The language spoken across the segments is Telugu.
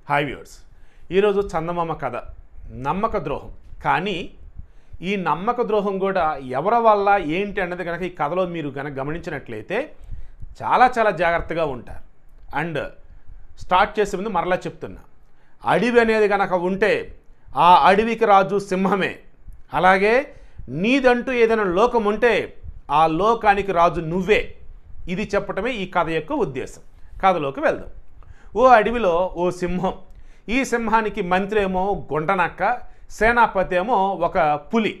హాయ్ వ్యూవర్స్ ఈరోజు చందమామ కథ నమ్మక ద్రోహం కానీ ఈ నమ్మక ద్రోహం కూడా ఎవరి వల్ల ఏంటి అన్నది కనుక ఈ కథలో మీరు కనుక గమనించినట్లయితే చాలా చాలా జాగ్రత్తగా ఉంటారు అండ్ స్టార్ట్ చేసే ముందు మరలా చెప్తున్నా అడవి అనేది కనుక ఉంటే ఆ అడవికి రాజు సింహమే అలాగే నీదంటూ ఏదైనా లోకం ఉంటే ఆ లోకానికి రాజు నువ్వే ఇది చెప్పటమే ఈ కథ యొక్క ఉద్దేశం కథలోకి వెళ్దాం ఓ అడవిలో ఓ సింహం ఈ సింహానికి మంత్రి ఏమో గుంటనక్క సేనాపతి ఏమో ఒక పులి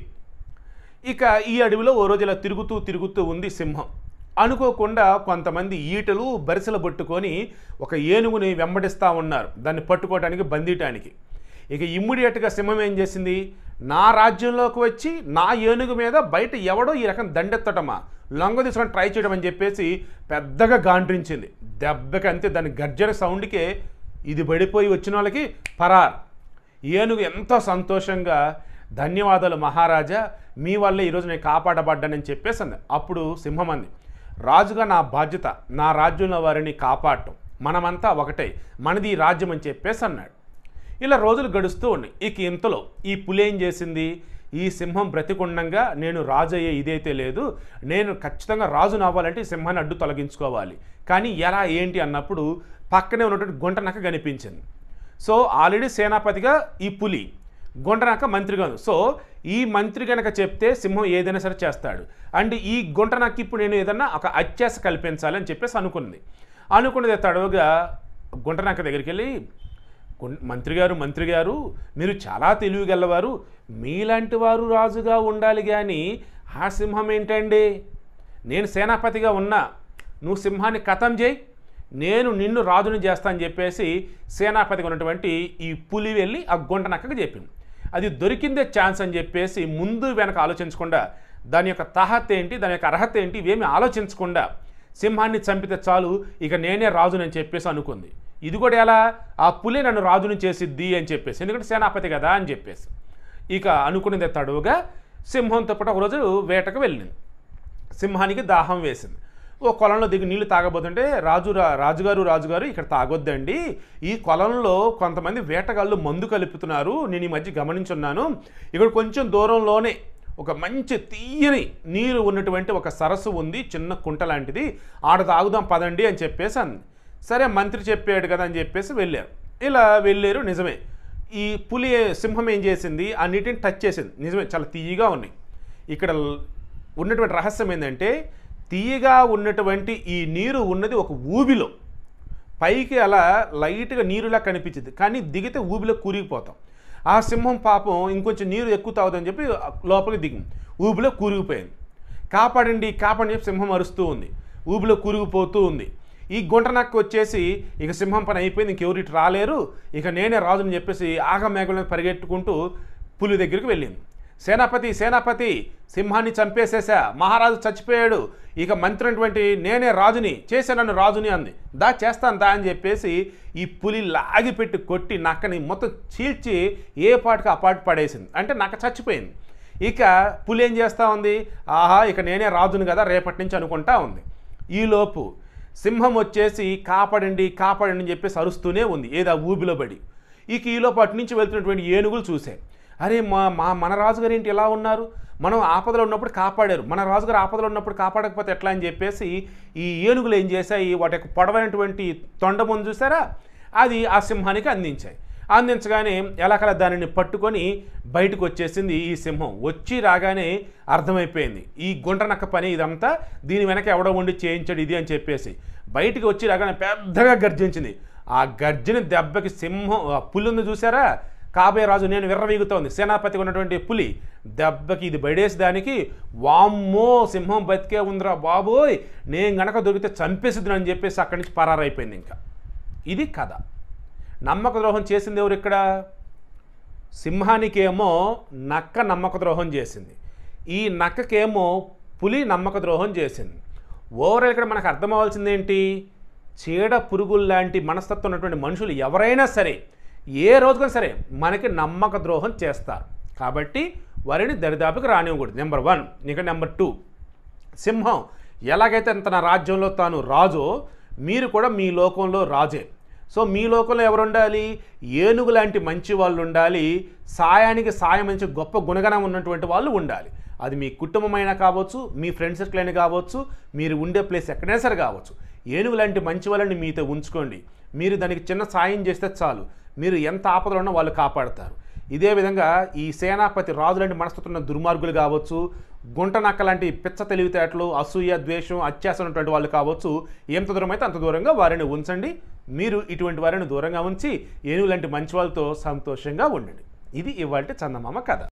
ఇక ఈ అడవిలో ఓ రోజు ఇలా తిరుగుతూ తిరుగుతూ ఉంది సింహం అనుకోకుండా కొంతమంది ఈటలు బరిసెలు పట్టుకొని ఒక ఏనుగుని వెంబడిస్తూ ఉన్నారు దాన్ని పట్టుకోవడానికి బంధించడానికి ఇక ఇమ్మీడియట్గా సింహం ఏం చేసింది నా రాజ్యంలోకి వచ్చి నా ఏనుగు మీద బయట ఎవడో ఈ రకం దండెత్తటమా లొంగ తీసుకొని ట్రై చేయడం అని చెప్పేసి పెద్దగా గాండ్రించింది దెబ్బకి అంతే దాని గర్జన సౌండ్కే ఇది పడిపోయి వచ్చిన వాళ్ళకి పరార్ ఏనుగు ఎంతో సంతోషంగా ధన్యవాదాలు మహారాజా మీ వల్ల ఈరోజు నేను కాపాడబడ్డానని చెప్పేసి అంది అప్పుడు సింహం అంది రాజుగా నా బాధ్యత నా రాజ్యంలో వారిని కాపాడటం మనమంతా ఒకటే మనది ఈ రాజ్యం అని చెప్పేసి అన్నాడు ఇలా రోజులు గడుస్తూ ఉన్నాయి ఇక ఇంతలో ఈ పులి ఏం చేసింది ఈ సింహం బ్రతికుండంగా నేను రాజు అయ్యే ఇదైతే లేదు నేను ఖచ్చితంగా రాజును అవ్వాలంటే ఈ సింహాన్ని అడ్డు తొలగించుకోవాలి కానీ ఎలా ఏంటి అన్నప్పుడు పక్కనే ఉన్నటువంటి గుంట నక్క కనిపించింది సో ఆల్రెడీ సేనాపతిగా ఈ పులి గుంటనక్క మంత్రిగా ఉంది సో ఈ మంత్రి కనుక చెప్తే సింహం ఏదైనా సరే చేస్తాడు అండ్ ఈ గుంటనక్క ఇప్పుడు నేను ఏదన్నా ఒక అత్యాస కల్పించాలి అని చెప్పేసి అనుకుంది అనుకున్నది తడవుగా గుంటనక్క దగ్గరికి వెళ్ళి గుం- మంత్రి గారు మంత్రి గారు మీరు చాలా తెలివిగలవారు మీలాంటి వారు రాజుగా ఉండాలి కానీ ఆ సింహం ఏంటండి నేను సేనాపతిగా ఉన్నా నువ్వు సింహాన్ని కథం చేయి నేను నిన్ను రాజుని చేస్తా అని చెప్పేసి సేనాపతిగా ఉన్నటువంటి ఈ పులి వెళ్ళి ఆ గుంట నక్కకు చెప్పింది అది దొరికిందే ఛాన్స్ అని చెప్పేసి ముందు వెనక ఆలోచించకుండా దాని యొక్క తహత్ ఏంటి దాని యొక్క అర్హత ఏంటి ఇవేమి ఆలోచించకుండా సింహాన్ని చంపితే చాలు ఇక నేనే రాజునని చెప్పేసి అనుకుంది ఇది కూడా ఎలా ఆ పులి నన్ను రాజుని చేసిద్ది అని చెప్పేసి ఎందుకంటే సేనాపతి కదా అని చెప్పేసి ఇక అనుకునేది తడువుగా సింహంతో పాటు ఒకరోజు వేటకు వెళ్ళింది సింహానికి దాహం వేసింది ఓ కొలంలో దిగి నీళ్లు తాగబోతుంటే రాజు రా- రాజుగారు రాజుగారు ఇక్కడ తాగొద్దండి ఈ కొలంలో కొంతమంది వేటగాళ్ళు మందు కలుపుతున్నారు నేను ఈ మధ్య గమనించున్నాను ఇక్కడ కొంచెం దూరంలోనే ఒక మంచి తీయని నీరు ఉన్నటువంటి ఒక సరస్సు ఉంది చిన్న కుంట లాంటిది ఆడ తాగుదాం పదండి అని చెప్పేసి అంది సరే మంత్రి చెప్పాడు కదా అని చెప్పేసి వెళ్ళారు ఇలా వెళ్ళారు నిజమే ఈ పులి సింహం ఏం చేసింది ఆ నీటిని టచ్ చేసింది నిజమే చాలా తీయగా ఉన్నాయి ఇక్కడ ల్- ఉన్నటువంటి రహస్యం ఏంటంటే తీయగా ఉన్నటువంటి ఈ నీరు ఉన్నది ఒక ఊబిలో పైకి అలా లైట్గా నీరులా కనిపించింది కానీ దిగితే ఊబిలో కూరిగిపోతాం ఆ సింహం పాపం ఇంకొంచెం నీరు ఎక్కువ తాగుదని చెప్పి లోపలికి దిగింది ఊబిలో కూరిగిపోయింది కాపాడండి కాపాడని చెప్పి సింహం అరుస్తూ ఉంది ఊబిలో కూరుకుపోతూ ఉంది ఈ గుంట నక్క వచ్చేసి ఇక సింహం పని అయిపోయింది ఇంకెవరు ఇటు రాలేరు ఇక నేనే రాజుని చెప్పేసి ఆగమేఘలను పరిగెట్టుకుంటూ పులి దగ్గరికి వెళ్ళింది సేనాపతి సేనాపతి సింహాన్ని చంపేసేసా మహారాజు చచ్చిపోయాడు ఇక మంత్రి అటువంటి నేనే రాజుని చేసే నన్ను రాజుని అంది దా చేస్తాను దా అని చెప్పేసి ఈ పులి లాగి పెట్టి కొట్టి నక్కని మొత్తం చీల్చి ఏ పాటికి ఆ పాటు పడేసింది అంటే నక్క చచ్చిపోయింది ఇక పులి ఏం చేస్తూ ఉంది ఆహా ఇక నేనే రాజుని కదా రేపటి నుంచి అనుకుంటా ఉంది ఈలోపు సింహం వచ్చేసి కాపాడండి కాపాడండి అని చెప్పేసి అరుస్తూనే ఉంది ఏదో ఆ ఊబిలో పడి ఇక ఈలోపు అటు నుంచి వెళ్తున్నటువంటి ఏనుగులు చూసాయి అరే మా మా మన రాజుగారు ఏంటి ఎలా ఉన్నారు మనం ఆపదలో ఉన్నప్పుడు కాపాడారు మన రాజుగారు ఆపదలో ఉన్నప్పుడు కాపాడకపోతే ఎట్లా అని చెప్పేసి ఈ ఏనుగులు ఏం చేశాయి వాటి యొక్క పొడవైనటువంటి తొండ ముందు చూసారా అది ఆ సింహానికి అందించాయి అందించగానే ఎలాకలా దానిని పట్టుకొని బయటకు వచ్చేసింది ఈ సింహం వచ్చి రాగానే అర్థమైపోయింది ఈ గుంట నక్క పని ఇదంతా దీని వెనక ఎవడో ఉండి చేయించాడు ఇది అని చెప్పేసి బయటికి వచ్చి రాగానే పెద్దగా గర్జించింది ఆ గర్జన దెబ్బకి సింహం ఆ పులి ఉంది చూసారా కాబోయే రాజు నేను విర్రవీగుతోంది సేనాపతిగా ఉన్నటువంటి పులి దెబ్బకి ఇది బయడేసి దానికి వామ్మో సింహం బతికే ఉందిరా బాబోయ్ నేను గనక దొరికితే చంపేసిద్దును అని చెప్పేసి అక్కడి నుంచి పరారైపోయింది ఇంకా ఇది కథ నమ్మక ద్రోహం చేసింది ఎవరు ఇక్కడ సింహానికేమో నక్క నమ్మక ద్రోహం చేసింది ఈ నక్కకేమో పులి నమ్మక ద్రోహం చేసింది ఓవరాల్ ఇక్కడ మనకు అర్థమవలసింది ఏంటి చీడ పురుగులు లాంటి మనస్తత్వం ఉన్నటువంటి మనుషులు ఎవరైనా సరే ఏ రోజుకైనా సరే మనకి నమ్మక ద్రోహం చేస్తారు కాబట్టి వారిని దరిదాపుకి రానివ్వకూడదు నెంబర్ వన్ ఇక నెంబర్ టూ సింహం ఎలాగైతే తన రాజ్యంలో తాను రాజో మీరు కూడా మీ లోకంలో రాజే సో మీ లోకంలో ఎవరు ఉండాలి ఏనుగు లాంటి మంచి వాళ్ళు ఉండాలి సాయానికి సాయం మంచి గొప్ప గుణగణం ఉన్నటువంటి వాళ్ళు ఉండాలి అది మీ కుటుంబమైనా కావచ్చు మీ ఫ్రెండ్ సర్కిల్ అయినా కావచ్చు మీరు ఉండే ప్లేస్ ఎక్కడైనా సరే కావచ్చు ఏనుగు లాంటి మంచి వాళ్ళని మీతో ఉంచుకోండి మీరు దానికి చిన్న సాయం చేస్తే చాలు మీరు ఎంత ఆపదలో ఉన్నా వాళ్ళు కాపాడతారు ఇదే విధంగా ఈ సేనాపతి రాజు లాంటి మనస్తత్వం ఉన్న దుర్మార్గులు కావచ్చు గుంట నక్క లాంటి పిచ్చ తెలివితేటలు అసూయ ద్వేషం అత్యాస ఉన్నటువంటి వాళ్ళు కావచ్చు ఎంత దూరం అయితే అంత దూరంగా వారిని ఉంచండి మీరు ఇటువంటి వారిని దూరంగా ఉంచి ఏనుగు లాంటి మంచి వాళ్ళతో సంతోషంగా ఉండండి ఇది ఇవాళ చందమామ కథ